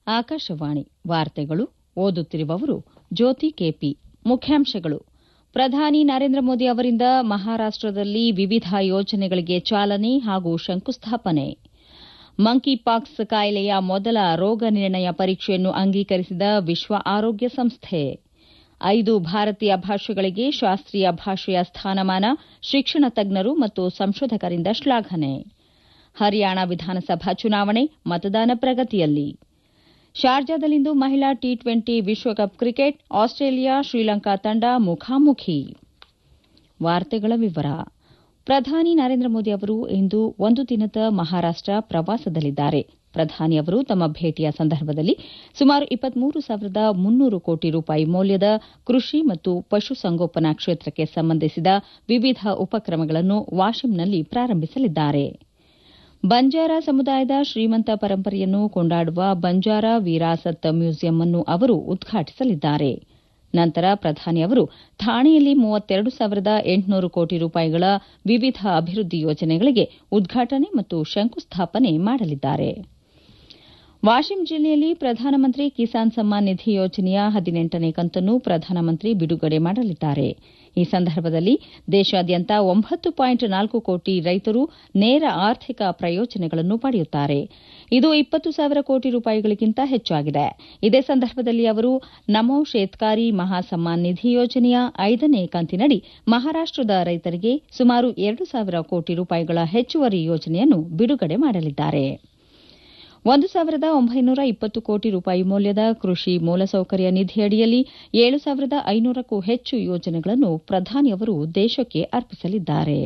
ಆಕಾಶವಾಣಿ ವಾರ್ತೆಗಳು ಓದುತ್ತಿರುವವರು ಜ್ಯೋತಿ ಕೆಪಿ ಮುಖ್ಯಾಂಶಗಳು ಪ್ರಧಾನಿ ನರೇಂದ್ರ ಮೋದಿ ಅವರಿಂದ ಮಹಾರಾಷ್ಟದಲ್ಲಿ ವಿವಿಧ ಯೋಜನೆಗಳಿಗೆ ಚಾಲನೆ ಹಾಗೂ ಶಂಕುಸ್ಥಾಪನೆ ಮಂಕಿ ಪಾಕ್ಸ್ ಕಾಯಿಲೆಯ ಮೊದಲ ರೋಗ ನಿರ್ಣಯ ಪರೀಕ್ಷೆಯನ್ನು ಅಂಗೀಕರಿಸಿದ ವಿಶ್ವ ಆರೋಗ್ಯ ಸಂಸ್ಥೆ ಐದು ಭಾರತೀಯ ಭಾಷೆಗಳಿಗೆ ಶಾಸ್ತ್ರೀಯ ಭಾಷೆಯ ಸ್ಥಾನಮಾನ ಶಿಕ್ಷಣ ತಜ್ಞರು ಮತ್ತು ಸಂಶೋಧಕರಿಂದ ಶ್ಲಾಘನೆ ಹರಿಯಾಣ ವಿಧಾನಸಭಾ ಚುನಾವಣೆ ಮತದಾನ ಪ್ರಗತಿಯಲ್ಲಿ ಶಾರ್ಜಾದಲ್ಲಿಂದು ಮಹಿಳಾ ಟಿ ಟ್ವೆಂಟಿ ವಿಶ್ವಕಪ್ ಕ್ರಿಕೆಟ್ ಆಸ್ಟ್ರೇಲಿಯಾ ಶ್ರೀಲಂಕಾ ತಂಡ ಮುಖಾಮುಖಿ ವಾರ್ತೆಗಳ ವಿವರ ಪ್ರಧಾನಿ ನರೇಂದ್ರ ಮೋದಿ ಅವರು ಇಂದು ಒಂದು ದಿನದ ಮಹಾರಾಷ್ಟ ಪ್ರವಾಸದಲ್ಲಿದ್ದಾರೆ ಪ್ರಧಾನಿ ಅವರು ತಮ್ಮ ಭೇಟಿಯ ಸಂದರ್ಭದಲ್ಲಿ ಸುಮಾರು ಇಪ್ಪತ್ಮೂರು ಸಾವಿರದ ಮುನ್ನೂರು ಕೋಟಿ ರೂಪಾಯಿ ಮೌಲ್ಯದ ಕೃಷಿ ಮತ್ತು ಪಶುಸಂಗೋಪನಾ ಕ್ಷೇತ್ರಕ್ಕೆ ಸಂಬಂಧಿಸಿದ ವಿವಿಧ ಉಪಕ್ರಮಗಳನ್ನು ವಾಶಿಂನಲ್ಲಿ ಪ್ರಾರಂಭಿಸಲಿದ್ದಾರೆ ಬಂಜಾರ ಸಮುದಾಯದ ಶ್ರೀಮಂತ ಪರಂಪರೆಯನ್ನು ಕೊಂಡಾಡುವ ಬಂಜಾರ ವಿರಾಸತ್ ಮ್ಯೂಸಿಯಂ ಅನ್ನು ಅವರು ಉದ್ಘಾಟಿಸಲಿದ್ದಾರೆ ನಂತರ ಪ್ರಧಾನಿ ಅವರು ಥಾಣೆಯಲ್ಲಿ ಮೂವತ್ತೆರಡು ಸಾವಿರದ ಎಂಟುನೂರು ಕೋಟಿ ರೂಪಾಯಿಗಳ ವಿವಿಧ ಅಭಿವೃದ್ಧಿ ಯೋಜನೆಗಳಿಗೆ ಉದ್ಘಾಟನೆ ಮತ್ತು ಶಂಕುಸ್ಥಾಪನೆ ಮಾಡಲಿದ್ದಾರೆ ವಾಶಿಂ ಜಿಲ್ಲೆಯಲ್ಲಿ ಪ್ರಧಾನಮಂತ್ರಿ ಕಿಸಾನ್ ಸಮ್ಮಾನ್ ನಿಧಿ ಯೋಜನೆಯ ಹದಿನೆಂಟನೇ ಕಂತನ್ನು ಪ್ರಧಾನಮಂತ್ರಿ ಬಿಡುಗಡೆ ಮಾಡಲಿದ್ದಾರೆ ಈ ಸಂದರ್ಭದಲ್ಲಿ ದೇಶಾದ್ಯಂತ ಒಂಬತ್ತು ಪಾಯಿಂಟ್ ನಾಲ್ಕು ಕೋಟಿ ರೈತರು ನೇರ ಆರ್ಥಿಕ ಪ್ರಯೋಜನಗಳನ್ನು ಪಡೆಯುತ್ತಾರೆ ಇದು ಇಪ್ಪತ್ತು ಸಾವಿರ ಕೋಟಿ ರೂಪಾಯಿಗಳಿಗಿಂತ ಹೆಚ್ಚಾಗಿದೆ ಇದೇ ಸಂದರ್ಭದಲ್ಲಿ ಅವರು ನಮೋ ಶೇತ್ಕಾರಿ ಮಹಾ ಸಮ್ಮಾನ್ ನಿಧಿ ಯೋಜನೆಯ ಐದನೇ ಕಂತಿನಡಿ ಮಹಾರಾಷ್ಟದ ರೈತರಿಗೆ ಸುಮಾರು ಎರಡು ಸಾವಿರ ಕೋಟಿ ರೂಪಾಯಿಗಳ ಹೆಚ್ಚುವರಿ ಯೋಜನೆಯನ್ನು ಬಿಡುಗಡೆ ಮಾಡಲಿದ್ದಾರೆ ಒಂದು ಸಾವಿರದ ಒಂಬೈನೂರ ಇಪ್ಪತ್ತು ಕೋಟಿ ರೂಪಾಯಿ ಮೌಲ್ಯದ ಕೃಷಿ ಮೂಲಸೌಕರ್ಯ ನಿಧಿಯಡಿಯಲ್ಲಿ ಏಳು ಸಾವಿರದ ಐನೂರಕ್ಕೂ ಹೆಚ್ಚು ಯೋಜನೆಗಳನ್ನು ಪ್ರಧಾನಿ ಅವರು ದೇಶಕ್ಕೆ ಅರ್ಪಿಸಲಿದ್ದಾರೆ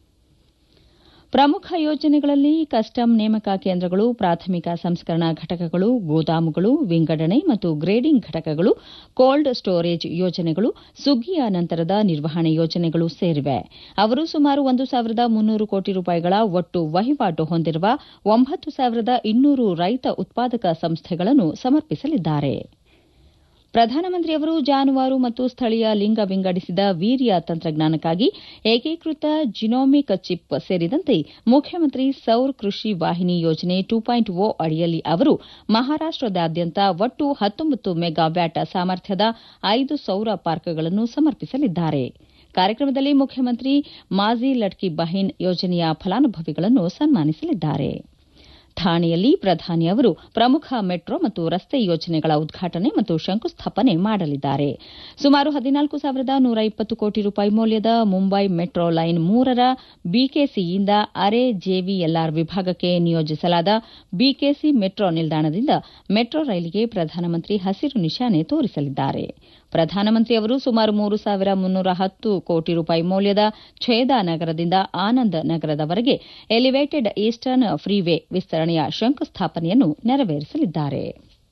ಪ್ರಮುಖ ಯೋಜನೆಗಳಲ್ಲಿ ಕಸ್ಟಮ್ ನೇಮಕ ಕೇಂದ್ರಗಳು ಪ್ರಾಥಮಿಕ ಸಂಸ್ಕರಣಾ ಘಟಕಗಳು ಗೋದಾಮುಗಳು ವಿಂಗಡಣೆ ಮತ್ತು ಗ್ರೇಡಿಂಗ್ ಘಟಕಗಳು ಕೋಲ್ಡ್ ಸ್ಟೋರೇಜ್ ಯೋಜನೆಗಳು ಸುಗ್ಗಿಯ ನಂತರದ ನಿರ್ವಹಣೆ ಯೋಜನೆಗಳು ಸೇರಿವೆ ಅವರು ಸುಮಾರು ಒಂದು ಸಾವಿರದ ಮುನ್ನೂರು ಕೋಟಿ ರೂಪಾಯಿಗಳ ಒಟ್ಟು ವಹಿವಾಟು ಹೊಂದಿರುವ ಒಂಬತ್ತು ಸಾವಿರದ ಇನ್ನೂರು ರೈತ ಉತ್ಪಾದಕ ಸಂಸ್ಥೆಗಳನ್ನು ಸಮರ್ಪಿಸಲಿದ್ದಾರೆ ಪ್ರಧಾನಮಂತ್ರಿಯವರು ಜಾನುವಾರು ಮತ್ತು ಸ್ಥಳೀಯ ಲಿಂಗ ವಿಂಗಡಿಸಿದ ವೀರ್ಯ ತಂತ್ರಜ್ಞಾನಕ್ಕಾಗಿ ಏಕೀಕೃತ ಜಿನೋಮಿಕ್ ಚಿಪ್ ಸೇರಿದಂತೆ ಮುಖ್ಯಮಂತ್ರಿ ಸೌರ್ ಕೃಷಿ ವಾಹಿನಿ ಯೋಜನೆ ಟೂ ಪಾಯಿಂಟ್ ಓ ಅಡಿಯಲ್ಲಿ ಅವರು ಮಹಾರಾಷ್ಟದಾದ್ಯಂತ ಒಟ್ಟು ಹತ್ತೊಂಬತ್ತು ಮೆಗಾವ್ಯಾಟ್ ಸಾಮರ್ಥ್ಯದ ಐದು ಸೌರ ಪಾರ್ಕ್ಗಳನ್ನು ಸಮರ್ಪಿಸಲಿದ್ದಾರೆ ಕಾರ್ಯಕ್ರಮದಲ್ಲಿ ಮುಖ್ಯಮಂತ್ರಿ ಮಾಜಿ ಲಡ್ಕಿ ಬಹಿನ್ ಯೋಜನೆಯ ಫಲಾನುಭವಿಗಳನ್ನು ಸನ್ಮಾನಿಸಲಿದ್ದಾರೆ ಥಾಣೆಯಲ್ಲಿ ಪ್ರಧಾನಿ ಅವರು ಪ್ರಮುಖ ಮೆಟ್ರೋ ಮತ್ತು ರಸ್ತೆ ಯೋಜನೆಗಳ ಉದ್ಘಾಟನೆ ಮತ್ತು ಶಂಕುಸ್ಥಾಪನೆ ಮಾಡಲಿದ್ದಾರೆ ಸುಮಾರು ಹದಿನಾಲ್ಕು ಸಾವಿರದ ನೂರ ಇಪ್ಪತ್ತು ಕೋಟಿ ರೂಪಾಯಿ ಮೌಲ್ಯದ ಮುಂಬೈ ಮೆಟ್ರೋ ಲೈನ್ ಮೂರರ ಬಿಕೆಸಿಯಿಂದ ಅರೆ ಜೆವಿಎಲ್ಆರ್ ವಿಭಾಗಕ್ಕೆ ನಿಯೋಜಿಸಲಾದ ಬಿಕೆಸಿ ಮೆಟ್ರೋ ನಿಲ್ದಾಣದಿಂದ ಮೆಟ್ರೋ ರೈಲಿಗೆ ಪ್ರಧಾನಮಂತ್ರಿ ಹಸಿರು ನಿಶಾನೆ ತೋರಿಸಲಿದ್ದಾರೆ ಪ್ರಧಾನಮಂತ್ರಿ ಅವರು ಸುಮಾರು ಮೂರು ಸಾವಿರ ಮುನ್ನೂರ ಹತ್ತು ಕೋಟಿ ರೂಪಾಯಿ ಮೌಲ್ಯದ ಛೇದಾ ನಗರದಿಂದ ಆನಂದ್ ನಗರದವರೆಗೆ ಎಲಿವೇಟೆಡ್ ಈಸ್ಟರ್ನ್ ಫ್ರೀವೇ ವಿಸ್ತರಣೆಯ ಶಂಕುಸ್ಥಾಪನೆಯನ್ನು ನೆರವೇರಿಸಲಿದ್ದಾರೆ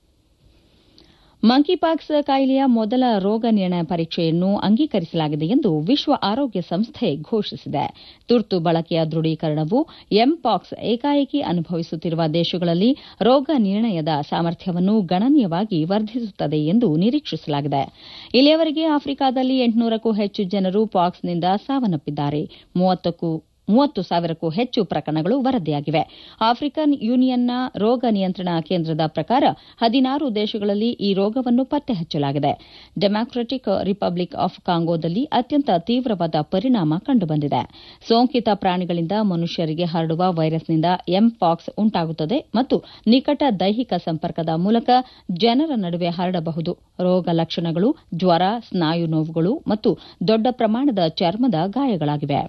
ಮಂಕಿಪಾಕ್ಸ್ ಕಾಯಿಲೆಯ ಮೊದಲ ರೋಗ ನಿರ್ಣಯ ಪರೀಕ್ಷೆಯನ್ನು ಅಂಗೀಕರಿಸಲಾಗಿದೆ ಎಂದು ವಿಶ್ವ ಆರೋಗ್ಯ ಸಂಸ್ಥೆ ಘೋಷಿಸಿದೆ ತುರ್ತು ಬಳಕೆಯ ದೃಢೀಕರಣವು ಎಂಪಾಕ್ಸ್ ಏಕಾಏಕಿ ಅನುಭವಿಸುತ್ತಿರುವ ದೇಶಗಳಲ್ಲಿ ರೋಗ ನಿರ್ಣಯದ ಸಾಮರ್ಥ್ಯವನ್ನು ಗಣನೀಯವಾಗಿ ವರ್ಧಿಸುತ್ತದೆ ಎಂದು ನಿರೀಕ್ಷಿಸಲಾಗಿದೆ ಇಲ್ಲಿಯವರೆಗೆ ಆಫ್ರಿಕಾದಲ್ಲಿ ಎಂಟುನೂರಕ್ಕೂ ಹೆಚ್ಚು ಜನರು ಪಾಕ್ಸ್ನಿಂದ ಸಾವನ್ನಪ್ಪಿದ್ದಾರೆ ಮೂವತ್ತಕ್ಕೂ ಮೂವತ್ತು ಸಾವಿರಕ್ಕೂ ಹೆಚ್ಚು ಪ್ರಕರಣಗಳು ವರದಿಯಾಗಿವೆ ಆಫ್ರಿಕನ್ ಯೂನಿಯನ್ನ ರೋಗ ನಿಯಂತ್ರಣ ಕೇಂದ್ರದ ಪ್ರಕಾರ ಹದಿನಾರು ದೇಶಗಳಲ್ಲಿ ಈ ರೋಗವನ್ನು ಪತ್ತೆ ಹಚ್ಚಲಾಗಿದೆ ಡೆಮಾಕ್ರೆಟಿಕ್ ರಿಪಬ್ಲಿಕ್ ಆಫ್ ಕಾಂಗೋದಲ್ಲಿ ಅತ್ಯಂತ ತೀವ್ರವಾದ ಪರಿಣಾಮ ಕಂಡುಬಂದಿದೆ ಸೋಂಕಿತ ಪ್ರಾಣಿಗಳಿಂದ ಮನುಷ್ಯರಿಗೆ ಹರಡುವ ವೈರಸ್ನಿಂದ ಎಂಪಾಕ್ಸ್ ಉಂಟಾಗುತ್ತದೆ ಮತ್ತು ನಿಕಟ ದೈಹಿಕ ಸಂಪರ್ಕದ ಮೂಲಕ ಜನರ ನಡುವೆ ಹರಡಬಹುದು ರೋಗ ಲಕ್ಷಣಗಳು ಜ್ವರ ಸ್ನಾಯು ನೋವುಗಳು ಮತ್ತು ದೊಡ್ಡ ಪ್ರಮಾಣದ ಚರ್ಮದ ಗಾಯಗಳಾಗಿವೆ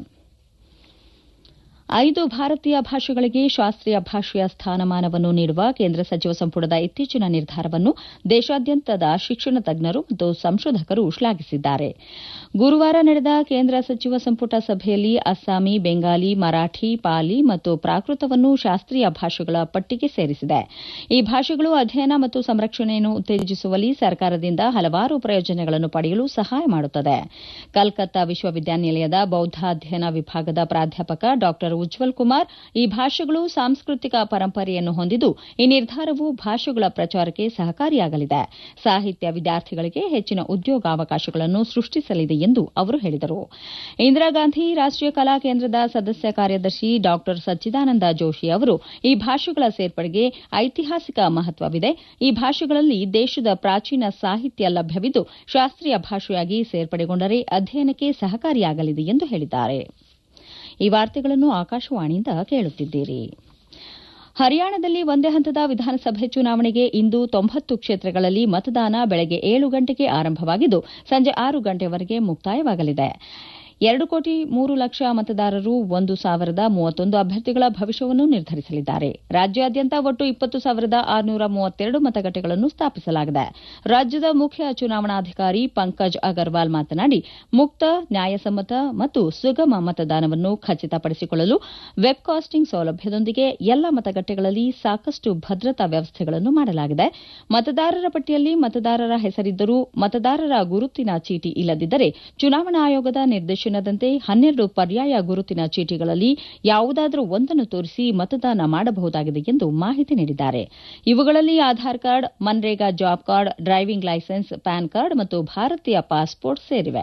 ಐದು ಭಾರತೀಯ ಭಾಷೆಗಳಿಗೆ ಶಾಸ್ತ್ರೀಯ ಭಾಷೆಯ ಸ್ಥಾನಮಾನವನ್ನು ನೀಡುವ ಕೇಂದ್ರ ಸಚಿವ ಸಂಪುಟದ ಇತ್ತೀಚಿನ ನಿರ್ಧಾರವನ್ನು ದೇಶಾದ್ಯಂತದ ಶಿಕ್ಷಣ ತಜ್ಞರು ಮತ್ತು ಸಂಶೋಧಕರು ಶ್ಲಾಘಿಸಿದ್ದಾರೆ ಗುರುವಾರ ನಡೆದ ಕೇಂದ್ರ ಸಚಿವ ಸಂಪುಟ ಸಭೆಯಲ್ಲಿ ಅಸ್ಸಾಮಿ ಬೆಂಗಾಲಿ ಮರಾಠಿ ಪಾಲಿ ಮತ್ತು ಪ್ರಾಕೃತವನ್ನು ಶಾಸ್ತ್ರೀಯ ಭಾಷೆಗಳ ಪಟ್ಟಿಗೆ ಸೇರಿಸಿದೆ ಈ ಭಾಷೆಗಳು ಅಧ್ಯಯನ ಮತ್ತು ಸಂರಕ್ಷಣೆಯನ್ನು ಉತ್ತೇಜಿಸುವಲ್ಲಿ ಸರ್ಕಾರದಿಂದ ಹಲವಾರು ಪ್ರಯೋಜನಗಳನ್ನು ಪಡೆಯಲು ಸಹಾಯ ಮಾಡುತ್ತದೆ ಕಲ್ಕತ್ತಾ ವಿಶ್ವವಿದ್ಯಾನಿಲಯದ ಬೌದ್ಧ ಅಧ್ಯಯನ ವಿಭಾಗದ ಪ್ರಾಧ್ಯಾಪಕ ಡಾ ಉಜ್ವಲ್ ಕುಮಾರ್ ಈ ಭಾಷೆಗಳು ಸಾಂಸ್ಕೃತಿಕ ಪರಂಪರೆಯನ್ನು ಹೊಂದಿದ್ದು ಈ ನಿರ್ಧಾರವು ಭಾಷೆಗಳ ಪ್ರಚಾರಕ್ಕೆ ಸಹಕಾರಿಯಾಗಲಿದೆ ಸಾಹಿತ್ಯ ವಿದ್ಯಾರ್ಥಿಗಳಿಗೆ ಹೆಚ್ಚಿನ ಉದ್ಯೋಗಾವಕಾಶಗಳನ್ನು ಸೃಷ್ಟಿಸಲಿದೆ ಎಂದು ಅವರು ಹೇಳಿದರು ಇಂದಿರಾ ಗಾಂಧಿ ರಾಷ್ಟೀಯ ಕಲಾ ಕೇಂದ್ರದ ಸದಸ್ಯ ಕಾರ್ಯದರ್ಶಿ ಡಾ ಸಚ್ಚಿದಾನಂದ ಜೋಶಿ ಅವರು ಈ ಭಾಷೆಗಳ ಸೇರ್ಪಡೆಗೆ ಐತಿಹಾಸಿಕ ಮಹತ್ವವಿದೆ ಈ ಭಾಷೆಗಳಲ್ಲಿ ದೇಶದ ಪ್ರಾಚೀನ ಸಾಹಿತ್ಯ ಲಭ್ಯವಿದ್ದು ಶಾಸ್ತ್ರೀಯ ಭಾಷೆಯಾಗಿ ಸೇರ್ಪಡೆಗೊಂಡರೆ ಅಧ್ಯಯನಕ್ಕೆ ಸಹಕಾರಿಯಾಗಲಿದೆ ಎಂದು ಹೇಳಿದ್ದಾರೆ ಈ ವಾರ್ತೆಗಳನ್ನು ಆಕಾಶವಾಣಿಯಿಂದ ಕೇಳುತ್ತಿದ್ದೀರಿ ಹರಿಯಾಣದಲ್ಲಿ ಒಂದೇ ಹಂತದ ವಿಧಾನಸಭೆ ಚುನಾವಣೆಗೆ ಇಂದು ತೊಂಬತ್ತು ಕ್ಷೇತ್ರಗಳಲ್ಲಿ ಮತದಾನ ಬೆಳಗ್ಗೆ ಏಳು ಗಂಟೆಗೆ ಆರಂಭವಾಗಿದ್ದು ಸಂಜೆ ಆರು ಗಂಟೆವರೆಗೆ ಮುಕ್ತಾಯವಾಗಲಿದೆ ಎರಡು ಕೋಟಿ ಮೂರು ಲಕ್ಷ ಮತದಾರರು ಒಂದು ಸಾವಿರದ ಮೂವತ್ತೊಂದು ಅಭ್ಯರ್ಥಿಗಳ ಭವಿಷ್ಯವನ್ನು ನಿರ್ಧರಿಸಲಿದ್ದಾರೆ ರಾಜ್ಯಾದ್ಯಂತ ಒಟ್ಟು ಇಪ್ಪತ್ತು ಸಾವಿರದ ಆರುನೂರ ಮೂವತ್ತೆರಡು ಮತಗಟ್ಟೆಗಳನ್ನು ಸ್ಥಾಪಿಸಲಾಗಿದೆ ರಾಜ್ಯದ ಮುಖ್ಯ ಚುನಾವಣಾಧಿಕಾರಿ ಪಂಕಜ್ ಅಗರ್ವಾಲ್ ಮಾತನಾಡಿ ಮುಕ್ತ ನ್ಯಾಯಸಮ್ಮತ ಮತ್ತು ಸುಗಮ ಮತದಾನವನ್ನು ಖಚಿತಪಡಿಸಿಕೊಳ್ಳಲು ವೆಬ್ಕಾಸ್ಟಿಂಗ್ ಸೌಲಭ್ಯದೊಂದಿಗೆ ಎಲ್ಲ ಮತಗಟ್ಟೆಗಳಲ್ಲಿ ಸಾಕಷ್ಟು ಭದ್ರತಾ ವ್ಯವಸ್ಥೆಗಳನ್ನು ಮಾಡಲಾಗಿದೆ ಮತದಾರರ ಪಟ್ಟಿಯಲ್ಲಿ ಮತದಾರರ ಹೆಸರಿದ್ದರೂ ಮತದಾರರ ಗುರುತಿನ ಚೀಟಿ ಇಲ್ಲದಿದ್ದರೆ ಚುನಾವಣಾ ಆಯೋಗದ ನಿರ್ದೇಶನ ದಂತೆ ಹನ್ನೆರಡು ಪರ್ಯಾಯ ಗುರುತಿನ ಚೀಟಿಗಳಲ್ಲಿ ಯಾವುದಾದರೂ ಒಂದನ್ನು ತೋರಿಸಿ ಮತದಾನ ಮಾಡಬಹುದಾಗಿದೆ ಎಂದು ಮಾಹಿತಿ ನೀಡಿದ್ದಾರೆ ಇವುಗಳಲ್ಲಿ ಆಧಾರ್ ಕಾರ್ಡ್ ಮನ್ರೇಗಾ job card driving licence PAN card ಮತ್ತು ಭಾರತೀಯ ಪಾಸ್ಪೋರ್ಟ್ ಸೇರಿವೆ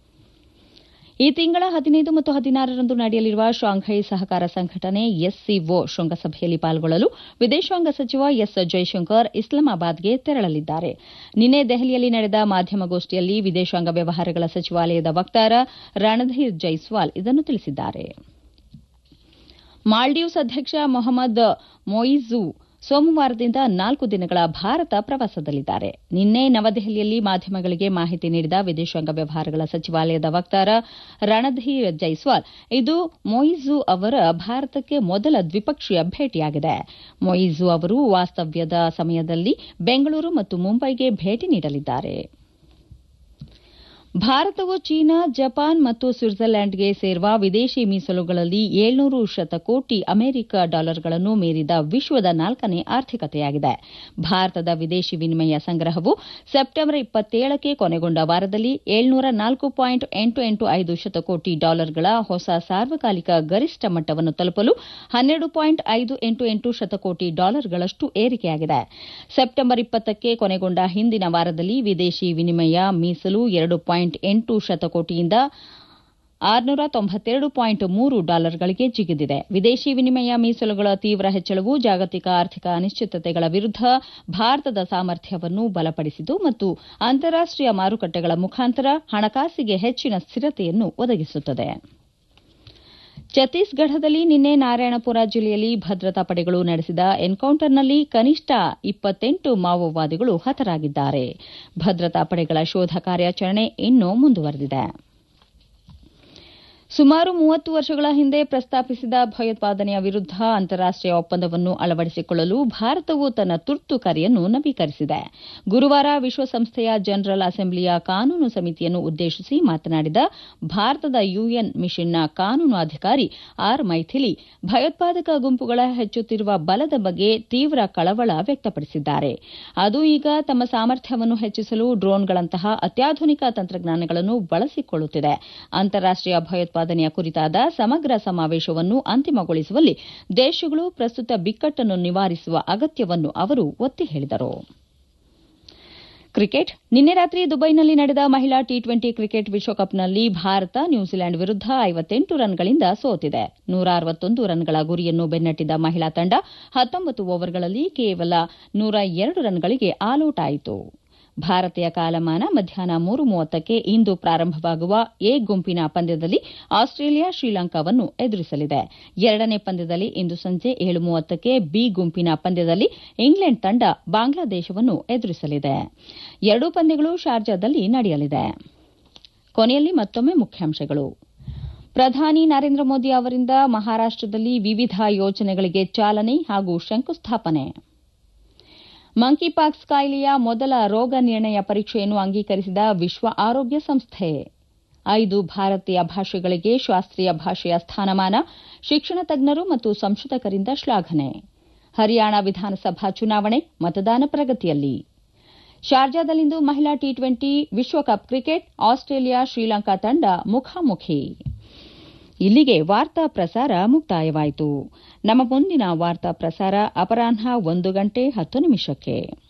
ಈ ತಿಂಗಳ ಹದಿನೈದು ಮತ್ತು ಹದಿನಾರರಂದು ನಡೆಯಲಿರುವ ಶಾಂಘೈ ಸಹಕಾರ ಸಂಘಟನೆ ಎಸ್ಸಿಒ ಶೃಂಗಸಭೆಯಲ್ಲಿ ಪಾಲ್ಗೊಳ್ಳಲು ವಿದೇಶಾಂಗ ಸಚಿವ ಎಸ್ ಜೈಶಂಕರ್ ಇಸ್ಲಾಮಾಬಾದ್ಗೆ ತೆರಳಲಿದ್ದಾರೆ ನಿನ್ನೆ ದೆಹಲಿಯಲ್ಲಿ ನಡೆದ ಮಾಧ್ಯಮಗೋಷ್ಠಿಯಲ್ಲಿ ವಿದೇಶಾಂಗ ವ್ಯವಹಾರಗಳ ಸಚಿವಾಲಯದ ವಕ್ತಾರ ರಣಧೀರ್ ಜೈಸ್ವಾಲ್ ಇದನ್ನು ತಿಳಿಸಿದ್ದಾರೆ ಮಾಲ್ಡೀವ್ಸ್ ಅಧ್ಯಕ್ಷ ಮೊಹಮ್ಮದ್ ಮೊಯಿಜು ಸೋಮವಾರದಿಂದ ನಾಲ್ಕು ದಿನಗಳ ಭಾರತ ಪ್ರವಾಸದಲ್ಲಿದ್ದಾರೆ ನಿನ್ನೆ ನವದೆಹಲಿಯಲ್ಲಿ ಮಾಧ್ಯಮಗಳಿಗೆ ಮಾಹಿತಿ ನೀಡಿದ ವಿದೇಶಾಂಗ ವ್ಯವಹಾರಗಳ ಸಚಿವಾಲಯದ ವಕ್ತಾರ ರಣಧೀರ್ ಜೈಸ್ವಾಲ್ ಇದು ಮೊಯಿಜು ಅವರ ಭಾರತಕ್ಕೆ ಮೊದಲ ದ್ವಿಪಕ್ಷೀಯ ಭೇಟಿಯಾಗಿದೆ ಮೊಯಿಜು ಅವರು ವಾಸ್ತವ್ಯದ ಸಮಯದಲ್ಲಿ ಬೆಂಗಳೂರು ಮತ್ತು ಮುಂಬೈಗೆ ಭೇಟಿ ನೀಡಲಿದ್ದಾರೆ ಭಾರತವು ಚೀನಾ ಜಪಾನ್ ಮತ್ತು ಸ್ವಿಟ್ಜರ್ಲೆಂಡ್ಗೆ ಸೇರುವ ವಿದೇಶಿ ಮೀಸಲುಗಳಲ್ಲಿ ಏಳ್ನೂರು ಶತಕೋಟಿ ಅಮೆರಿಕ ಡಾಲರ್ಗಳನ್ನು ಮೀರಿದ ವಿಶ್ವದ ನಾಲ್ಕನೇ ಆರ್ಥಿಕತೆಯಾಗಿದೆ ಭಾರತದ ವಿದೇಶಿ ವಿನಿಮಯ ಸಂಗ್ರಹವು ಸೆಪ್ಟೆಂಬರ್ ಇಪ್ಪತ್ತೇಳಕ್ಕೆ ಕೊನೆಗೊಂಡ ವಾರದಲ್ಲಿ ಏಳ್ನೂರ ನಾಲ್ಕು ಪಾಯಿಂಟ್ ಎಂಟು ಎಂಟು ಐದು ಶತಕೋಟಿ ಡಾಲರ್ಗಳ ಹೊಸ ಸಾರ್ವಕಾಲಿಕ ಗರಿಷ್ಠ ಮಟ್ಟವನ್ನು ತಲುಪಲು ಹನ್ನೆರಡು ಪಾಯಿಂಟ್ ಐದು ಎಂಟು ಎಂಟು ಶತಕೋಟಿ ಡಾಲರ್ಗಳಷ್ಟು ಏರಿಕೆಯಾಗಿದೆ ಸೆಪ್ಟೆಂಬರ್ ಇಪ್ಪತ್ತಕ್ಕೆ ಕೊನೆಗೊಂಡ ಹಿಂದಿನ ವಾರದಲ್ಲಿ ವಿದೇಶಿ ವಿನಿಮಯ ಮೀಸಲು ಎರಡು ಪಾಯಿಂಟ್ ಎಂಟು ಶತಕೋಟಿಯಿಂದ ಆರುನೂರ ತೊಂಬತ್ತೆರಡು ಪಾಯಿಂಟ್ ಮೂರು ಡಾಲರ್ಗಳಿಗೆ ಜಿಗಿದಿದೆ ವಿದೇಶಿ ವಿನಿಮಯ ಮೀಸಲುಗಳ ತೀವ್ರ ಹೆಚ್ಚಳವು ಜಾಗತಿಕ ಆರ್ಥಿಕ ಅನಿಶ್ಚಿತತೆಗಳ ವಿರುದ್ಧ ಭಾರತದ ಸಾಮರ್ಥ್ಯವನ್ನು ಬಲಪಡಿಸಿತು ಮತ್ತು ಅಂತಾರಾಷ್ಟೀಯ ಮಾರುಕಟ್ಟೆಗಳ ಮುಖಾಂತರ ಹಣಕಾಸಿಗೆ ಹೆಚ್ಚಿನ ಸ್ಥಿರತೆಯನ್ನು ಒದಗಿಸುತ್ತದೆ ಛತ್ತೀಸ್ಗಢದಲ್ಲಿ ನಿನ್ನೆ ನಾರಾಯಣಪುರ ಜಿಲ್ಲೆಯಲ್ಲಿ ಭದ್ರತಾ ಪಡೆಗಳು ನಡೆಸಿದ ಎನ್ಕೌಂಟರ್ನಲ್ಲಿ ಕನಿಷ್ಠ ಇಪ್ಪತ್ತೆಂಟು ಮಾವೋವಾದಿಗಳು ಹತರಾಗಿದ್ದಾರೆ ಭದ್ರತಾ ಪಡೆಗಳ ಶೋಧ ಕಾರ್ಯಾಚರಣೆ ಇನ್ನೂ ಮುಂದುವರೆದಿದೆ ಸುಮಾರು ಮೂವತ್ತು ವರ್ಷಗಳ ಹಿಂದೆ ಪ್ರಸ್ತಾಪಿಸಿದ ಭಯೋತ್ಪಾದನೆಯ ವಿರುದ್ಧ ಅಂತಾರಾಷ್ಟೀಯ ಒಪ್ಪಂದವನ್ನು ಅಳವಡಿಸಿಕೊಳ್ಳಲು ಭಾರತವು ತನ್ನ ತುರ್ತು ಕರೆಯನ್ನು ನವೀಕರಿಸಿದೆ ಗುರುವಾರ ವಿಶ್ವಸಂಸ್ಥೆಯ ಜನರಲ್ ಅಸೆಂಬ್ಲಿಯ ಕಾನೂನು ಸಮಿತಿಯನ್ನು ಉದ್ದೇಶಿಸಿ ಮಾತನಾಡಿದ ಭಾರತದ ಯುಎನ್ ಮಿಷನ್ನ ಕಾನೂನು ಅಧಿಕಾರಿ ಆರ್ ಮೈಥಿಲಿ ಭಯೋತ್ಪಾದಕ ಗುಂಪುಗಳ ಹೆಚ್ಚುತ್ತಿರುವ ಬಲದ ಬಗ್ಗೆ ತೀವ್ರ ಕಳವಳ ವ್ಯಕ್ತಪಡಿಸಿದ್ದಾರೆ ಅದು ಈಗ ತಮ್ಮ ಸಾಮರ್ಥ್ಯವನ್ನು ಹೆಚ್ಚಿಸಲು ಡ್ರೋನ್ಗಳಂತಹ ಅತ್ಯಾಧುನಿಕ ತಂತ್ರಜ್ಞಾನಗಳನ್ನು ಬಳಸಿಕೊಳ್ಳುತ್ತಿದೆ ಅಂತಾರಾಷ್ಟೀಯ ಭಯೋತ್ಪಾದನೆ ಉತ್ಪಾದನೆಯ ಕುರಿತಾದ ಸಮಗ್ರ ಸಮಾವೇಶವನ್ನು ಅಂತಿಮಗೊಳಿಸುವಲ್ಲಿ ದೇಶಗಳು ಪ್ರಸ್ತುತ ಬಿಕ್ಕಟ್ಟನ್ನು ನಿವಾರಿಸುವ ಅಗತ್ಯವನ್ನು ಅವರು ಒತ್ತಿ ಹೇಳಿದರು ಕ್ರಿಕೆಟ್ ನಿನ್ನೆ ರಾತ್ರಿ ದುಬೈನಲ್ಲಿ ನಡೆದ ಮಹಿಳಾ ಟಿ ಟ್ವೆಂಟಿ ಕ್ರಿಕೆಟ್ ವಿಶ್ವಕಪ್ನಲ್ಲಿ ಭಾರತ ನ್ಯೂಜಿಲೆಂಡ್ ವಿರುದ್ಧ ಐವತ್ತೆಂಟು ರನ್ಗಳಿಂದ ಸೋತಿದೆ ನೂರ ಅರವತ್ತೊಂದು ರನ್ಗಳ ಗುರಿಯನ್ನು ಬೆನ್ನಟ್ಟಿದ ಮಹಿಳಾ ತಂಡ ಹತ್ತೊಂಬತ್ತು ಓವರ್ಗಳಲ್ಲಿ ಕೇವಲ ನೂರ ಎರಡು ರನ್ಗಳಿಗೆ ಆಲೌಟ್ ಆಯಿತು ಭಾರತೀಯ ಕಾಲಮಾನ ಮಧ್ಯಾಹ್ನ ಮೂರು ಮೂವತ್ತಕ್ಕೆ ಇಂದು ಪ್ರಾರಂಭವಾಗುವ ಎ ಗುಂಪಿನ ಪಂದ್ಯದಲ್ಲಿ ಆಸ್ಟ್ರೇಲಿಯಾ ಶ್ರೀಲಂಕಾವನ್ನು ಎದುರಿಸಲಿದೆ ಎರಡನೇ ಪಂದ್ಯದಲ್ಲಿ ಇಂದು ಸಂಜೆ ಏಳು ಮೂವತ್ತಕ್ಕೆ ಬಿ ಗುಂಪಿನ ಪಂದ್ಯದಲ್ಲಿ ಇಂಗ್ಲೆಂಡ್ ತಂಡ ಬಾಂಗ್ಲಾದೇಶವನ್ನು ಎದುರಿಸಲಿದೆ ಎರಡೂ ಪಂದ್ಯಗಳು ಶಾರ್ಜಾದಲ್ಲಿ ನಡೆಯಲಿದೆ ಕೊನೆಯಲ್ಲಿ ಮತ್ತೊಮ್ಮೆ ಮುಖ್ಯಾಂಶಗಳು ಪ್ರಧಾನಿ ನರೇಂದ್ರ ಮೋದಿ ಅವರಿಂದ ಮಹಾರಾಷ್ಟದಲ್ಲಿ ವಿವಿಧ ಯೋಜನೆಗಳಿಗೆ ಚಾಲನೆ ಹಾಗೂ ಶಂಕುಸ್ಥಾಪನೆ ಮಂಕಿಪಾಕ್ಸ್ ಕಾಯಿಲೆಯ ಮೊದಲ ರೋಗ ನಿರ್ಣಯ ಪರೀಕ್ಷೆಯನ್ನು ಅಂಗೀಕರಿಸಿದ ವಿಶ್ವ ಆರೋಗ್ಯ ಸಂಸ್ಥೆ ಐದು ಭಾರತೀಯ ಭಾಷೆಗಳಿಗೆ ಶಾಸ್ತ್ರೀಯ ಭಾಷೆಯ ಸ್ಥಾನಮಾನ ಶಿಕ್ಷಣ ತಜ್ಞರು ಮತ್ತು ಸಂಶೋಧಕರಿಂದ ಶ್ಲಾಘನೆ ಹರಿಯಾಣ ವಿಧಾನಸಭಾ ಚುನಾವಣೆ ಮತದಾನ ಪ್ರಗತಿಯಲ್ಲಿ ಶಾರ್ಜಾದಲ್ಲಿಂದು ಮಹಿಳಾ ಟಿ ಟ್ವೆಂಟಿ ವಿಶ್ವಕಪ್ ಕ್ರಿಕೆಟ್ ಆಸ್ಟ್ರೇಲಿಯಾ ಶ್ರೀಲಂಕಾ ತಂಡ ಮುಖಾಮುಖಿ ಇಲ್ಲಿಗೆ ವಾರ್ತಾ ಪ್ರಸಾರ ಮುಕ್ತಾಯವಾಯಿತು ನಮ್ಮ ಮುಂದಿನ ವಾರ್ತಾ ಪ್ರಸಾರ ಅಪರಾಹ್ನ ಒಂದು ಗಂಟೆ ಹತ್ತು ನಿಮಿಷಕ್ಕೆ